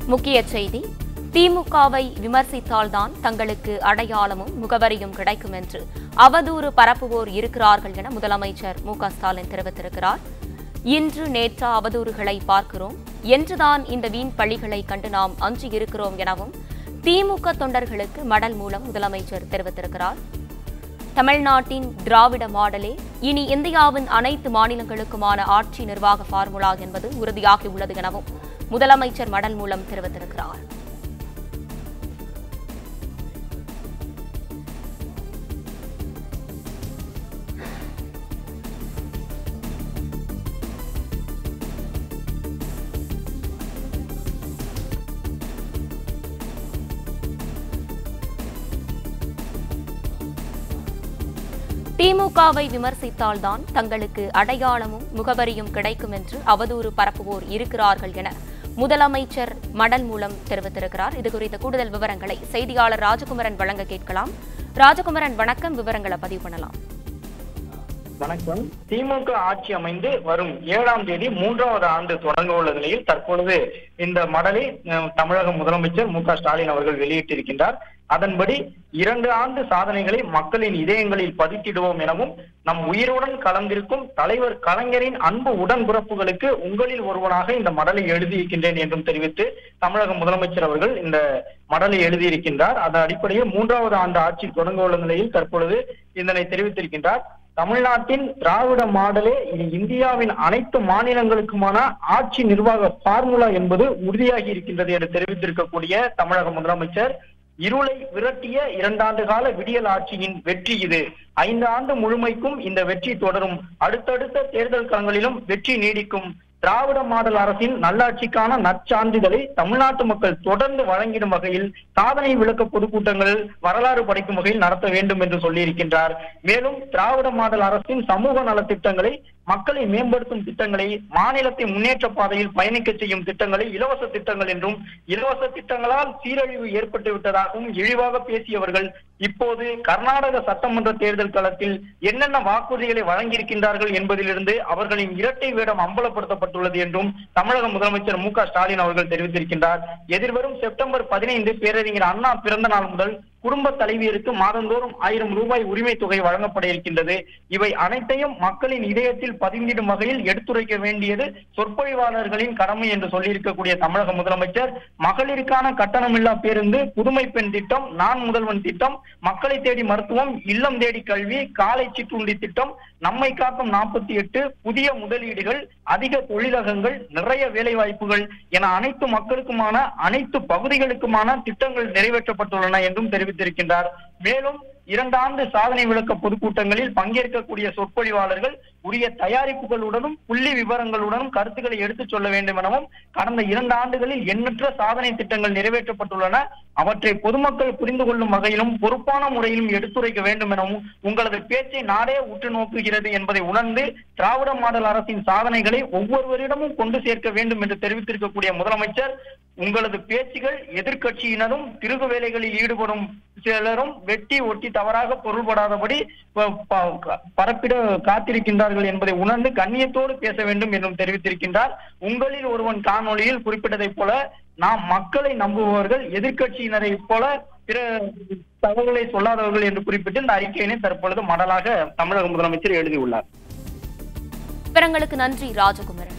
முக்கிய செய்தி திமுகவை விமர்சித்தால்தான் தங்களுக்கு அடையாளமும் முகவரியும் கிடைக்கும் என்று அவதூறு பரப்புவோர் இருக்கிறார்கள் என முதலமைச்சர் மு க ஸ்டாலின் தெரிவித்திருக்கிறார் இன்று நேற்று அவதூறுகளை பார்க்கிறோம் என்றுதான் இந்த வீண் பழிகளை கண்டு நாம் அஞ்சி இருக்கிறோம் எனவும் திமுக தொண்டர்களுக்கு மடல் மூலம் முதலமைச்சர் தெரிவித்திருக்கிறார் தமிழ்நாட்டின் திராவிட மாடலே இனி இந்தியாவின் அனைத்து மாநிலங்களுக்குமான ஆட்சி நிர்வாக ஃபார்முலா என்பது உறுதியாகியுள்ளது எனவும் முதலமைச்சர் மடல் மூலம் தெரிவித்திருக்கிறார் திமுகவை விமர்சித்தால்தான் தங்களுக்கு அடையாளமும் முகவரியும் கிடைக்கும் என்று அவதூறு பரப்புவோர் இருக்கிறார்கள் என முதலமைச்சர் மடல் மூலம் தெரிவித்திருக்கிறார் இது குறித்த கூடுதல் விவரங்களை செய்தியாளர் ராஜகுமரன் வழங்க கேட்கலாம் ராஜகுமரன் வணக்கம் விவரங்களை பதிவு பண்ணலாம் வணக்கம் திமுக ஆட்சி அமைந்து வரும் ஏழாம் தேதி மூன்றாவது ஆண்டு தொடங்க உள்ள நிலையில் தற்பொழுது இந்த மடலை அஹ், தமிழக முதலமைச்சர் மு க ஸ்டாலின் அவர்கள் வெளியிட்டிருக்கின்றார் அதன்படி இரண்டு ஆண்டு சாதனைகளை மக்களின் இதயங்களில் பதித்திடுவோம் எனவும் நம் உயிருடன் கலந்திருக்கும் தலைவர் கலைஞரின் அன்பு உடன்பிறப்புகளுக்கு உங்களில் ஒருவனாக இந்த மடலை எழுதியிருக்கின்றேன் என்றும் தெரிவித்து தமிழக முதலமைச்சர் அவர்கள் இந்த மடலை எழுதியிருக்கின்றார் அதன் அடிப்படையில் மூன்றாவது ஆண்டு ஆட்சி தொடங்க உள்ள நிலையில் தற்பொழுது இதனை தெரிவித்திருக்கின்றார் தமிழ்நாட்டின் திராவிட மாடலே இனி இந்தியாவின் அனைத்து மாநிலங்களுக்குமான ஆட்சி நிர்வாக பார்முலா என்பது உறுதியாகி இருக்கின்றது என்று தெரிவித்திருக்கக்கூடிய தமிழக முதலமைச்சர் இருளை விரட்டிய இரண்டாண்டு கால விடியல் ஆட்சியின் வெற்றி இது ஐந்து ஆண்டு முழுமைக்கும் இந்த வெற்றி தொடரும் அடுத்தடுத்த தேர்தல் களங்களிலும் வெற்றி நீடிக்கும் திராவிட மாடல் அரசின் நல்லாட்சிக்கான நற்சான்றிதழை தமிழ்நாட்டு மக்கள் தொடர்ந்து வழங்கிடும் வகையில் சாதனை விளக்க பொதுக்கூட்டங்கள் வரலாறு படைக்கும் வகையில் நடத்த வேண்டும் என்று சொல்லியிருக்கின்றார் மேலும் திராவிட மாடல் அரசின் சமூக நலத்திட்டங்களை மக்களை மேம்படுத்தும் திட்டங்களை மாநிலத்தை முன்னேற்ற பாதையில் பயணிக்க செய்யும் திட்டங்களை இலவச திட்டங்கள் என்றும் இலவச திட்டங்களால் சீரழிவு ஏற்பட்டு விட்டதாகவும் இழிவாக பேசியவர்கள் இப்போது கர்நாடக சட்டமன்ற தேர்தல் களத்தில் என்னென்ன வாக்குறுதிகளை வழங்கியிருக்கின்றார்கள் என்பதிலிருந்து அவர்களின் இரட்டை வேடம் அம்பலப்படுத்தப்பட்டுள்ளது என்றும் தமிழக முதலமைச்சர் மு க ஸ்டாலின் அவர்கள் தெரிவித்திருக்கின்றார் எதிர்வரும் செப்டம்பர் பதினைந்து பேரறிஞர் அண்ணா பிறந்த நாள் முதல் குடும்ப தலைவியருக்கு மாதந்தோறும் ஆயிரம் ரூபாய் உரிமை தொகை வழங்கப்பட இருக்கின்றது இவை அனைத்தையும் மக்களின் இதயத்தில் பதிந்திடும் வகையில் எடுத்துரைக்க வேண்டியது சொற்பொழிவாளர்களின் கடமை என்று சொல்லியிருக்கக்கூடிய தமிழக முதலமைச்சர் மகளிருக்கான கட்டணமில்லா பேருந்து புதுமை பெண் திட்டம் நான் முதல்வன் திட்டம் மக்களை தேடி மருத்துவம் இல்லம் தேடி கல்வி காலை சிற்றுண்டி திட்டம் நம்மை காக்கும் நாற்பத்தி எட்டு புதிய முதலீடுகள் அதிக தொழிலகங்கள் நிறைய வேலை வாய்ப்புகள் என அனைத்து மக்களுக்குமான அனைத்து பகுதிகளுக்குமான திட்டங்கள் நிறைவேற்றப்பட்டுள்ளன என்றும் தெரிவித்திருக்கின்றார் மேலும் இரண்டு ஆண்டு சாதனை விளக்க பொதுக்கூட்டங்களில் பங்கேற்கக்கூடிய சொற்பொழிவாளர்கள் உரிய தயாரிப்புகளுடனும் புள்ளி விவரங்களுடனும் கருத்துக்களை எடுத்துச் சொல்ல வேண்டும் எனவும் கடந்த இரண்டு ஆண்டுகளில் எண்ணற்ற சாதனை திட்டங்கள் நிறைவேற்றப்பட்டுள்ளன அவற்றை பொதுமக்கள் புரிந்து கொள்ளும் வகையிலும் பொறுப்பான முறையிலும் எடுத்துரைக்க வேண்டும் எனவும் உங்களது பேச்சை நாடே உற்று நோக்குகிறது என்பதை உணர்ந்து திராவிட மாடல் அரசின் சாதனைகளை ஒவ்வொருவரிடமும் கொண்டு சேர்க்க வேண்டும் என்று தெரிவித்திருக்கக்கூடிய முதலமைச்சர் உங்களது பேச்சுகள் எதிர்க்கட்சியினரும் திருகு வேலைகளில் ஈடுபடும் சிலரும் வெட்டி ஒட்டி தவறாக பொருள்படாதபடி ப- ப- பரப்பிட காத்திருக்கின்றார்கள் என்பதை உணர்ந்து கண்ணியத்தோடு பேச வேண்டும் என்றும் தெரிவித்திருக்கின்றார் உங்களில் ஒருவன் காணொளியில் குறிப்பிட்டதைப் போல நாம் மக்களை நம்புபவர்கள் எதிர்க்கட்சியினரை போல பிற தகவல்களை சொல்லாதவர்கள் என்று குறிப்பிட்டு இந்த அறிக்கையினை தற்பொழுது மடலாக தமிழக முதலமைச்சர் எழுதியுள்ளார் விவரங்களுக்கு நன்றி ராஜகுமரன்